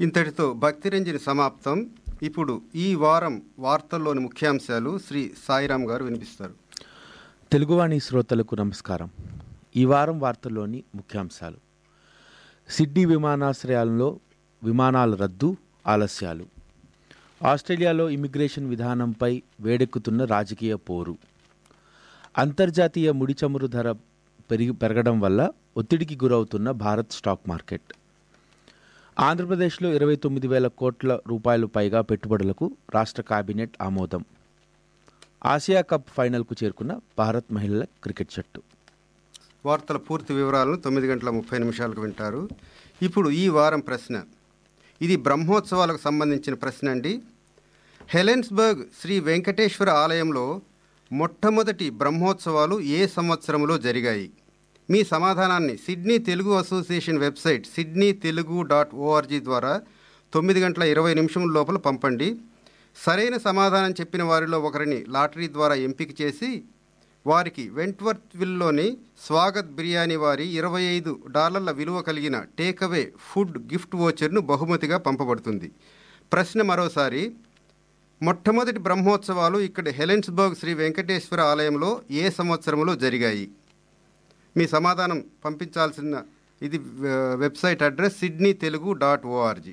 ఇంతటితో భక్తిరంజని సమాప్తం ఇప్పుడు ఈ వారం వార్తల్లోని ముఖ్యాంశాలు శ్రీ సాయిరాం గారు వినిపిస్తారు తెలుగువాణి శ్రోతలకు నమస్కారం ఈ వారం వార్తల్లోని ముఖ్యాంశాలు సిడ్నీ విమానాశ్రయాల్లో విమానాల రద్దు ఆలస్యాలు ఆస్ట్రేలియాలో ఇమిగ్రేషన్ విధానంపై వేడెక్కుతున్న రాజకీయ పోరు అంతర్జాతీయ ముడి చమురు ధర పెరిగి పెరగడం వల్ల ఒత్తిడికి గురవుతున్న భారత్ స్టాక్ మార్కెట్ ఆంధ్రప్రదేశ్లో ఇరవై తొమ్మిది వేల కోట్ల రూపాయలు పైగా పెట్టుబడులకు రాష్ట్ర కేబినెట్ ఆమోదం ఆసియా కప్ ఫైనల్కు చేరుకున్న భారత్ మహిళల క్రికెట్ జట్టు వార్తల పూర్తి వివరాలను తొమ్మిది గంటల ముప్పై నిమిషాలకు వింటారు ఇప్పుడు ఈ వారం ప్రశ్న ఇది బ్రహ్మోత్సవాలకు సంబంధించిన ప్రశ్న అండి హెలెన్స్బర్గ్ శ్రీ వెంకటేశ్వర ఆలయంలో మొట్టమొదటి బ్రహ్మోత్సవాలు ఏ సంవత్సరంలో జరిగాయి మీ సమాధానాన్ని Sydney Telugu association website Sydney Telugu dot ORG ద్వారా తొమ్మిది గంటల ఇరవై నిమిషముల లోపల పంపండి సరైన సమాధానం చెప్పిన వారిలో ఒకరిని లాటరీ ద్వారా ఎంపిక చేసి వారికి వెంట్వర్త్ విల్లోని స్వాగత్ బిర్యానీ వారి ఇరవై ఐదు డాలర్ల విలువ కలిగిన టేక్అవే ఫుడ్ గిఫ్ట్ వోచర్ను బహుమతిగా పంపబడుతుంది ప్రశ్న మరోసారి మొట్టమొదటి బ్రహ్మోత్సవాలు ఇక్కడ హెలెన్స్బర్గ్ శ్రీ వెంకటేశ్వర ఆలయంలో ఏ సంవత్సరంలో జరిగాయి మీ సమాధానం పంపించాల్సిన ఇది వె- website address Sydney Telugu dot ORG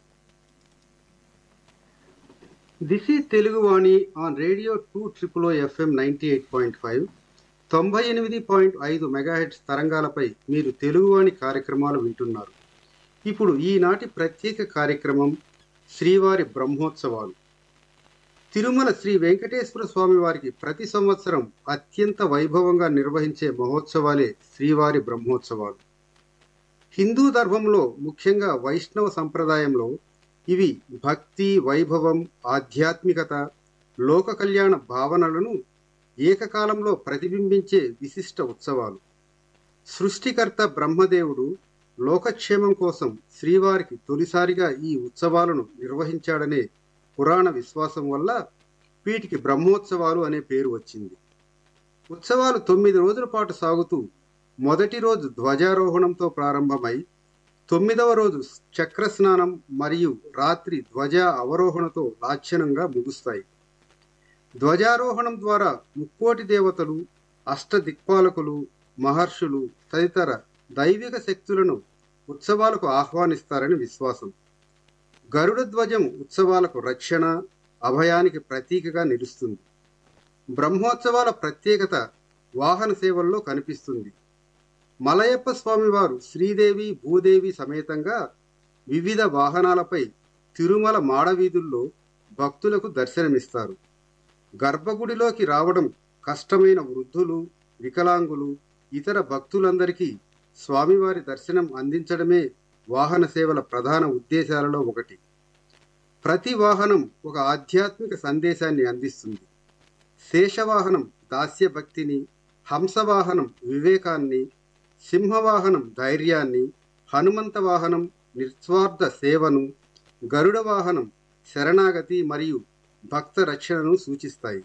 this is Telugu Vani on radio two triple O FM ninety eight point five తొంభై ఎనిమిది పాయింట్ ఐదు మెగాహెడ్స్ తరంగాలపై మీరు తెలుగువాణి కార్యక్రమాలు వింటున్నారు ఇప్పుడు ఈనాటి ప్రత్యేక కార్యక్రమం శ్రీవారి బ్రహ్మోత్సవాలు తిరుమల శ్రీ వెంకటేశ్వర స్వామి వారికి ప్రతి సంవత్సరం అత్యంత వైభవంగా నిర్వహించే మహోత్సవాలే శ్రీవారి బ్రహ్మోత్సవాలు హిందూ ధర్మంలో ముఖ్యంగా వైష్ణవ సంప్రదాయంలో ఇవి భక్తి వైభవం ఆధ్యాత్మికత లోక కళ్యాణ భావనలను ఏకకాలంలో ప్రతిబింబించే విశిష్ట ఉత్సవాలు సృష్టికర్త బ్రహ్మదేవుడు లోకక్షేమం కోసం శ్రీవారికి తొలిసారిగా ఈ ఉత్సవాలను నిర్వహించాడనే పురాణ విశ్వాసం వల్ల వీటికి బ్రహ్మోత్సవాలు అనే పేరు వచ్చింది ఉత్సవాలు తొమ్మిది రోజుల పాటు సాగుతూ మొదటి రోజు ధ్వజారోహణంతో ప్రారంభమై తొమ్మిదవ రోజు చక్ర స్నానం మరియు రాత్రి ధ్వజ అవరోహణతో లాంఛనంగా ముగుస్తాయి ధ్వజారోహణం ద్వారా ముక్కోటి దేవతలు అష్ట దిక్పాలకులు మహర్షులు తదితర దైవిక శక్తులను ఉత్సవాలకు ఆహ్వానిస్తారని విశ్వాసం గరుడ ధ్వజం ఉత్సవాలకు రక్షణ అభయానికి ప్రతీకగా నిలుస్తుంది బ్రహ్మోత్సవాల ప్రత్యేకత వాహన సేవల్లో కనిపిస్తుంది మలయప్ప స్వామివారు శ్రీదేవి భూదేవి సమేతంగా వివిధ వాహనాలపై తిరుమల మాడవీధుల్లో భక్తులకు దర్శనమిస్తారు గర్భగుడిలోకి రావడం కష్టమైన వృద్ధులు వికలాంగులు ఇతర భక్తులందరికీ స్వామివారి దర్శనం అందించడమే వాహన సేవల ప్రధాన ఉద్దేశాలలో ఒకటి ప్రతి వాహనం ఒక ఆధ్యాత్మిక సందేశాన్ని అందిస్తుంది శేషవాహనం దాస్య భక్తిని హంసవాహనం వివేకాన్ని సింహవాహనం ధైర్యాన్ని హనుమంత వాహనం నిస్వార్థ సేవను గరుడ వాహనం శరణాగతి మరియు భక్త రక్షణను సూచిస్తాయి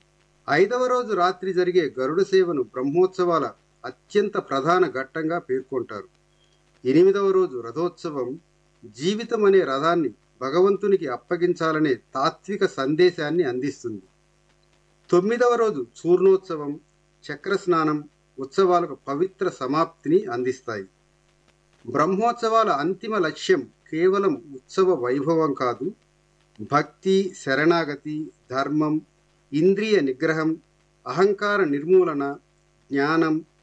ఐదవ రోజు రాత్రి జరిగే గరుడ సేవను బ్రహ్మోత్సవాల అత్యంత ప్రధాన ఘట్టంగా పేర్కొంటారు ఎనిమిదవ రోజు రథోత్సవం జీవితం అనే రథాన్ని భగవంతునికి అప్పగించాలనే తాత్విక సందేశాన్ని అందిస్తుంది తొమ్మిదవ రోజు చూర్ణోత్సవం చక్ర స్నానం ఉత్సవాలకు పవిత్ర సమాప్తిని అందిస్తాయి బ్రహ్మోత్సవాల అంతిమ లక్ష్యం కేవలం ఉత్సవ వైభవం కాదు భక్తి శరణాగతి ధర్మం ఇంద్రియ నిగ్రహం అహంకార నిర్మూలన జ్ఞానం